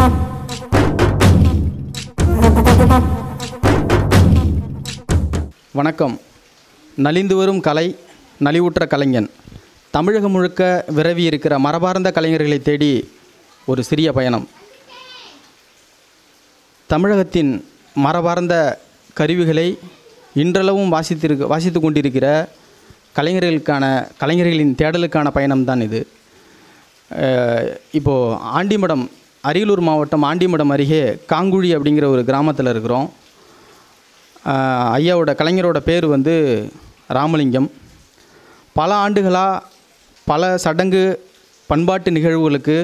வணக்கம் நலிந்து வரும் கலை நலிவுற்ற கலைஞன் தமிழகம் முழுக்க விரவி இருக்கிற மரபார்ந்த கலைஞர்களை தேடி ஒரு சிறிய பயணம் தமிழகத்தின் மரபார்ந்த கருவிகளை இன்றளவும் வாசித்திருக்க வாசித்து கொண்டிருக்கிற கலைஞர்களுக்கான கலைஞர்களின் தேடலுக்கான பயணம்தான் இது அஹ், இப்போது ஆண்டிமடம் அரியலூர் மாவட்டம் ஆண்டிமடம் அருகே காங்குழி அப்படிங்கிற ஒரு கிராமத்தில் இருக்கிறோம் ஆஹ் ஐயாவோட கலைஞரோட பேர் வந்து ராமலிங்கம் பல ஆண்டுகளாக பல சடங்கு பண்பாட்டு நிகழ்வுகளுக்கு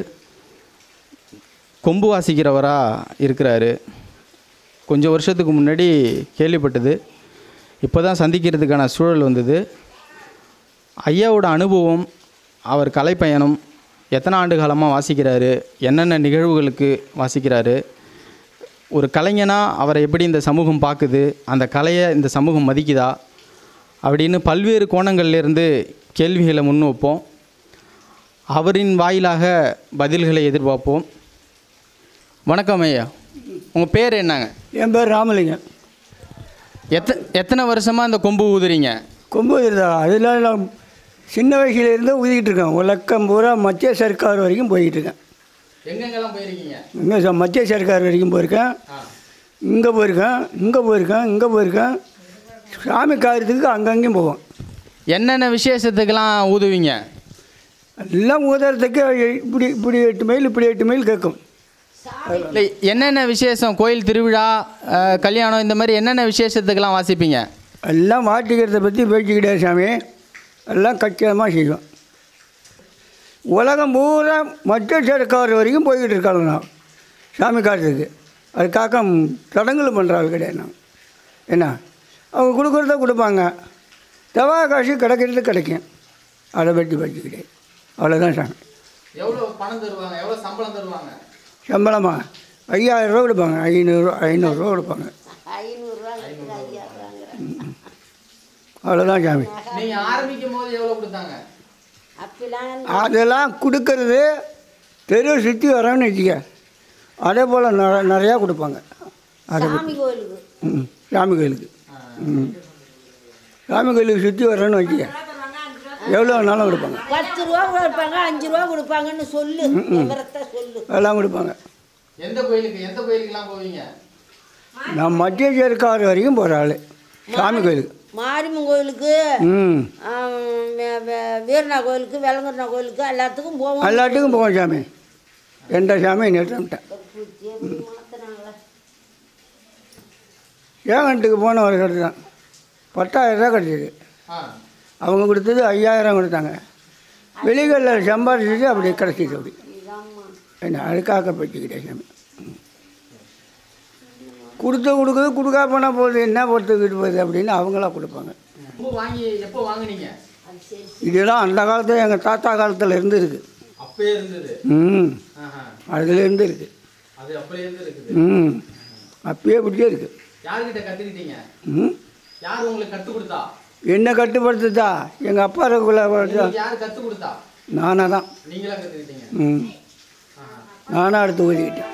கொம்பு வாசிக்கிறவராக இருக்கிறாரு கொஞ்சம் வருஷத்துக்கு முன்னாடி கேள்விப்பட்டது இப்போ தான் சந்திக்கிறதுக்கான சூழல் வந்தது ஐயாவோட அனுபவம் அவர் கலைப்பயணம் எத்தனை ஆண்டு காலமாக வாசிக்கிறாரு என்னென்ன நிகழ்வுகளுக்கு வாசிக்கிறாரு ஒரு கலைஞனாக அவரை எப்படி இந்த சமூகம் பார்க்குது அந்த கலையை இந்த சமூகம் மதிக்குதா அப்படின்னு பல்வேறு கோணங்கள்லேருந்து கேள்விகளை முன்வைப்போம் அவரின் வாயிலாக பதில்களை எதிர்பார்ப்போம் வணக்கம் ஐயா உங்கள் பேர் என்னங்க என் பேர் ராமலிங்கம் எத்த எத்தனை வருஷமாக இந்த கொம்பு ஊதுறீங்க கொம்பு இருந்தா அதில் நான் சின்ன வயசுலேருந்து ஊதிக்கிட்டு இருக்கேன் உலக்கம் பூரா மத்திய சர்க்கார் வரைக்கும் போய்கிட்டு இருக்கேன் எங்கெங்கெல்லாம் போயிருக்கீங்க இங்கே ச- மத்திய சர்க்கார் வரைக்கும் போயிருக்கேன் இங்கே போயிருக்கேன் இங்கே போயிருக்கேன் இங்கே போயிருக்கேன் சாமி காரியத்துக்கு அங்கங்கேயும் போவோம் என்னென்ன விசேஷத்துக்கெல்லாம் ஊதுவீங்க எல்லாம் ஊதுறதுக்கு இப்படி இப்படி எட்டு மைல் இப்படி எட்டு மைல் கேட்கும் இல்லை என்னென்ன விசேஷம் கோயில் திருவிழா அஹ், கல்யாணம் இந்த மாதிரி என்னென்ன விசேஷத்துக்கெல்லாம் வாசிப்பீங்க எல்லாம் மாட்டிக்கிறத பற்றி பேச்சு கிடையாது சாமி எல்லாம் கச்சிதமாக செய்வோம் உலகம் பூரா மத்திய சர்க்கார் வரைக்கும் போய்கிட்டு இருக்காங்க நான் சாமி காட்டுறதுக்கு அதுக்காக தடங்கல் பண்ணுறாள் கிடையாது நான் என்ன அவங்க கொடுக்குறத கொடுப்பாங்க தவா காசு கிடைக்கிறது கிடைக்கும் அதை பற்றி பற்றி கிடையாது அவ்வளோதான் சாமி எவ்வளோ பணம் தருவாங்க எவ்வளோ சம்பளம் தருவாங்க சம்பளமா ஐயாயிரம் ரூபா கொடுப்பாங்க ஐநூறு ஐநூறுரூவா கொடுப்பாங்க அவ்வளோதான் சாமி நீங்கள் ஆரம்பிக்கும் போது எவ்வளோ கொடுத்தாங்க அதெல்லாம் கொடுக்கறது தெரு சுற்றி வரோன்னு வச்சுக்க அதே போல் நிற நிறையா கொடுப்பாங்க அதை சாமி கோயிலுக்கு ம் சாமி கோயிலுக்கு ம் சாமி கோயிலுக்கு சுற்றி வரோன்னு வச்சுக்க எவ்வளோ வேணாலும் கொடுப்பாங்க பத்து ரூபா கொடுப்பாங்க அஞ்சு ரூபா கொடுப்பாங்கன்னு சொல்லு விவரத்தை சொல்லு எல்லாம் கொடுப்பாங்க எந்த கோயிலுக்கு எந்த கோயிலுக்குலாம் போவீங்க நான் மத்திய சர்க்கார் வரைக்கும் போகிற ஆள் சாமி கோயிலுக்கு மாரியம்மன் கோயிலுக்கு ம் ஆம், வே- வே- வீரனா கோயிலுக்கு வெளங்கண்ணா கோயிலுக்கு எல்லாத்துக்கும் போவோம் எல்லாத்துக்கும் போவோம் சாமி எந்த சாமி நிறுத்தமிட்டேன் ஏகன்ட்டுக்கு போன ஒரு கட்டு தான் பத்தாயிரம் ரூபா கிடச்சிது ஆ அவங்க கொடுத்தது ஐயாயிரம் கொடுத்தாங்க வெளிகளில் சம்பாதிச்சது அப்படி கிடச்சிது அப்படி என்ன அதுக்காக பச்சுக்கிட்டேன் சாமி கொடுத்து கொடுக்குது கொடுக்கா போனால் போகுது என்ன பொறுத்துக்கிட்டு போகுது அப்படின்னு அவங்களா கொடுப்பாங்க கொம்பு வாங்கி எப்போ வாங்குனீங்க இதெல்லாம் அந்த காலத்தில் எங்கள் தாத்தா காலத்தில் இருந்து இருக்குது அப்பயே இருந்தது ம் ஆஹா. அதுலேருந்து இருக்குது அது அப்பயே இருந்து இருக்குது ம் அப்பயே இப்படியே இருக்குது யார்கிட்ட கத்துக்கிட்டீங்க ம் யார் உங்களுக்கு கற்றுக் கொடுத்தா என்ன கட்டுப்படுத்துதா எங்கள் அப்பா இருக்குள்ள உங்களுக்கு யார் கற்றுக் கொடுத்தா நானாக தான் நீங்களா கற்றுக்கிட்டீங்க ம் நானாக எடுத்து ஊதிக்கிட்டேன்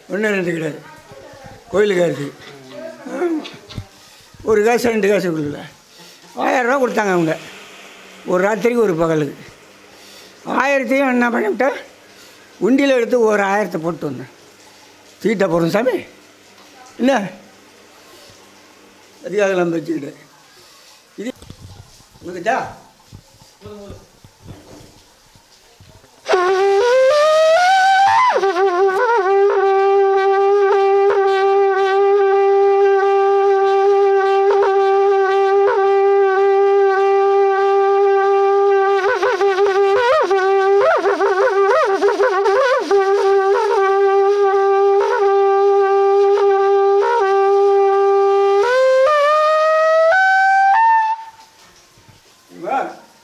ஒன்று ரெண்டு கிடையாது கோயிலுக்கு காசு ஒரு காசு ரெண்டு காசு கொடுக்கல ஆயிரரூவா கொடுத்தாங்க அவங்க ஒரு ராத்திரிக்கு ஒரு பகலுக்கு ஆயிரத்தையும் என்ன பண்ணிவிட்டேன் உண்டியில் எடுத்து ஒரு ஆயிரத்தை போட்டு வந்தேன் சீட்டை போடுறோம் சாமி என்ன அதுக்காக நம்ம வச்சுக்கிட்டேன் இது உங்களுக்குதா வா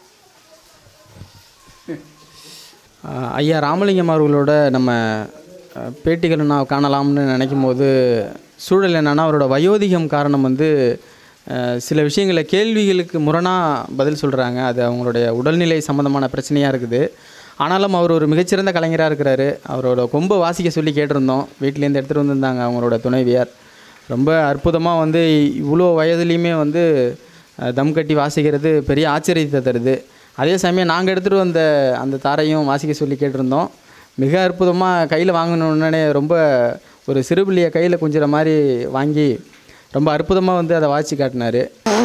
ஆஹ் ஐயா ராமலிங்கம் அவர்களோட நம்ம ஆஹ், பேட்டிகளை நான் காணலாம்னு நினைக்கும் போது சூழல் என்னன்னா அவரோட வயோதிகம் காரணம் வந்து ஆஹ், சில விஷயங்களை கேள்விகளுக்கு முரணாக பதில் சொல்கிறாங்க அது அவங்களுடைய உடல்நிலை சம்மந்தமான பிரச்சனையாக இருக்குது ஆனாலும் அவர் ஒரு மிகச்சிறந்த கலைஞராக இருக்கிறாரு அவரோட கொம்பை வாசிக்க சொல்லி கேட்டிருந்தோம் வீட்டிலேருந்து எடுத்துகிட்டு வந்திருந்தாங்க அவங்களோட துணைவியார் ரொம்ப அற்புதமாக வந்து இவ்வளோ வயதுலேயுமே வந்து அஹ், தம் கட்டி வாசிக்கிறது பெரிய ஆச்சரியத்தை தருது அதே சமயம் நாங்கள் எடுத்துகிட்டு வந்த அந்த தாரையும் வாசிக்க சொல்லி கேட்டிருந்தோம் மிக அற்புதமாக கையில் வாங்கினோடனே ரொம்ப ஒரு சிறுபிள்ளையை கையில் குஞ்சுற மாதிரி வாங்கி ரொம்ப அற்புதமாக வந்து அதை வாசித்து காட்டினார்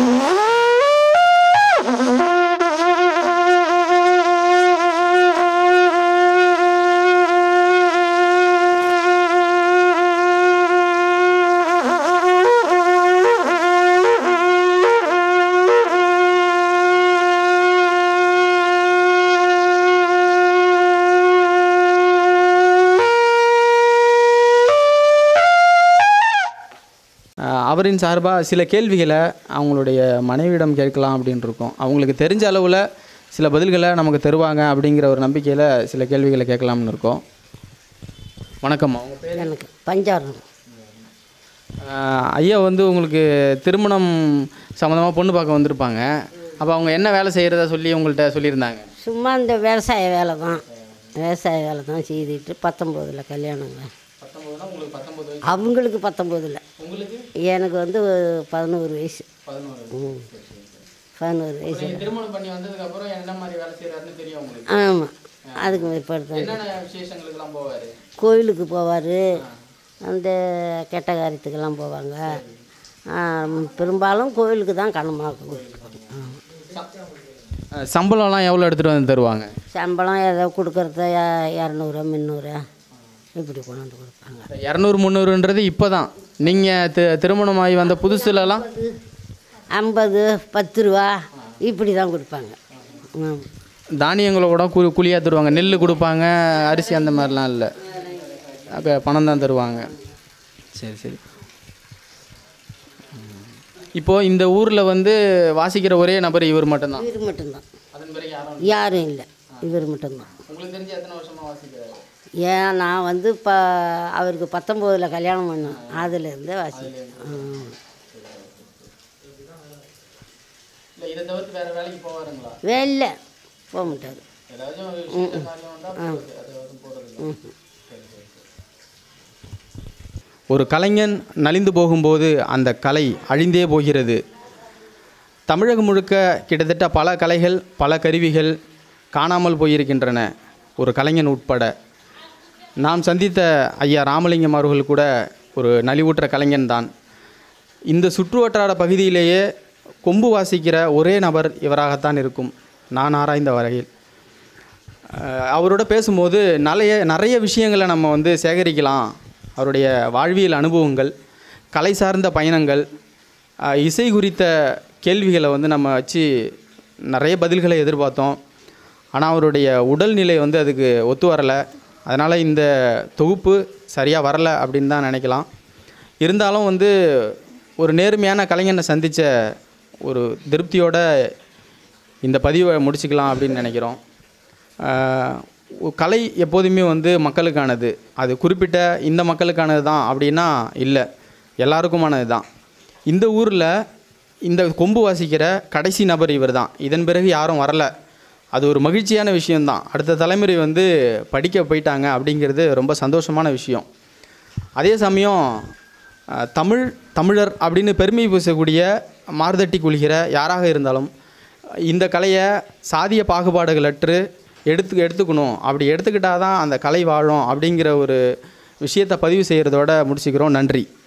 அஹ் அவரின் சார்பாக சில கேள்விகளை அவங்களுடைய மனைவியிடம் கேட்கலாம் அப்படின்னு இருக்கோம் அவங்களுக்கு தெரிஞ்ச அளவில் சில பதில்களை நமக்கு தருவாங்க அப்படிங்கிற ஒரு நம்பிக்கையில் சில கேள்விகளை கேட்கலாம்னு இருக்கோம் வணக்கம் அவங்க பேர் எனக்கு பஞ்சாரம் அஹ் ஐயா வந்து உங்களுக்கு திருமணம் சம்மந்தமாக பொண்ணு பார்க்க வந்திருப்பாங்க அப்போ அவங்க என்ன வேலை செய்கிறதா சொல்லி உங்கள்கிட்ட சொல்லியிருந்தாங்க சும்மா இந்த விவசாய வேலை தான் விவசாய வேலை தான் செய்துட்டு பத்தொம்போதில் கல்யாணங்க உங்களுக்கு பத்தொம்பது அவங்களுக்கு பத்தொம்போதில் உங்களுக்கு எனக்கு வந்து பதினோரு வயசு பதினோரு ம் பதினோரு வயசு திருமணம் பண்ணி வந்ததுக்கப்புறம் என்ன மாதிரி வேலை செய்கிறாருன்னு தெரியும் உங்களுக்கு ஆமாம் அதுக்கு பிற்பாடு என்னென்ன விசேஷங்களுக்கெல்லாம் போவார் கோயிலுக்கு போவார் அந்த கெட்ட காரியத்துக்கெல்லாம் போவாங்க ஆ, பெரும்பாலும் கோயிலுக்கு தான் கனமாக அஹ் சம்பளம்லாம் எவ்வளோ எடுத்துகிட்டு வந்து தருவாங்க சம்பளம் ஏதோ கொடுக்குறத இரநூறு முந்நூறு இப்படி கொண்டாந்து கொடுப்பாங்க இரநூறு முந்நூறுன்றது இப்போ தான் நீங்கள் தி திருமணமாகி வந்த புதுசுலலாம் ஐம்பது பத்து ரூபா இப்படி தான் கொடுப்பாங்க ஆமாம் தானியங்களோட கூ கூலியாக தருவாங்க நெல் கொடுப்பாங்க அரிசி அந்த மாதிரிலாம் இல்லை அப்போ பணம் தான் தருவாங்க சரி சரி இப்போது இந்த ஊரில் வந்து வாசிக்கிற ஒரே நபர் இவர் மட்டும்தான் இவர் மட்டும்தான் அதன் பிறகு யாரும் யாரும் இல்லை இவர் மட்டும்தான் உங்களுக்கு தெரிஞ்சு எத்தனை வருஷமாக வாசிக்கிறாரு ஏன் நான் வந்து இப்போ அவருக்கு பத்தொம்போதில் கல்யாணம் பண்ணேன் அதுலேருந்து வாசி இல்லை இதை தவிர்த்து வேறு வேலைக்கு போவாருங்களா வெளில போக மாட்டார் ஏதாச்சும் ஒரு கலைஞன் நலிந்து போகும்போது அந்த கலை அழிந்தே போகிறது தமிழகம் முழுக்க கிட்டத்தட்ட பல கலைகள் பல கருவிகள் காணாமல் போயிருக்கின்றன ஒரு கலைஞன் உட்பட நாம் சந்தித்த ஐயா ராமலிங்கம் அவர்கள் கூட ஒரு நலிவுற்ற கலைஞன் தான் இந்த சுற்றுவட்டார பகுதியிலேயே கொம்பு வாசிக்கிற ஒரே நபர் இவராகத்தான் இருக்கும் நான் ஆராய்ந்த வரையில் அஹ் அவரோட பேசும்போது நிறைய நிறைய விஷயங்களை நம்ம வந்து சேகரிக்கலாம் அவருடைய வாழ்வியல் அனுபவங்கள் கலை சார்ந்த பயணங்கள் அஹ் இசை குறித்த கேள்விகளை வந்து நம்ம வச்சு நிறைய பதில்களை எதிர்பார்த்தோம் ஆனால் அவருடைய உடல்நிலை வந்து அதுக்கு ஒத்து வரலை அதனால் இந்த தொகுப்பு சரியாக வரலை அப்படின்னு தான் நினைக்கலாம் இருந்தாலும் வந்து ஒரு நேர்மையான கலைஞனை சந்தித்த ஒரு திருப்தியோட இந்த பதிவை முடிச்சுக்கலாம் அப்படின்னு நினைக்கிறோம் ஆஹ் ஒ- கலை எப்போதுமே வந்து மக்களுக்கானது அது குறிப்பிட்ட இந்த மக்களுக்கானது தான் அப்படின்னா இல்லை எல்லாருக்குமானது தான் இந்த ஊரில் இந்த கொம்பு வாசிக்கிற கடைசி நபர் இவர் தான் இதன் பிறகு யாரும் வரல அது ஒரு மகிழ்ச்சியான விஷயம்தான் அடுத்த தலைமுறை வந்து படிக்க போயிட்டாங்க அப்படிங்கிறது ரொம்ப சந்தோஷமான விஷயம் அதே சமயம் அஹ், தமிழ் தமிழர் அப்படின்னு பெருமை பூசக்கூடிய மார்தட்டி குளிக்கிற யாராக இருந்தாலும் இந்த கலையை சாதிய பாகுபாடுகளற்று எடுத்து எடுத்துக்கணும் அப்படி எடுத்துக்கிட்டால் தான் அந்த கலை வாழும் அப்படிங்கிற ஒரு விஷயத்தை பதிவு செய்கிறதோட முடிச்சுக்கிறோம் நன்றி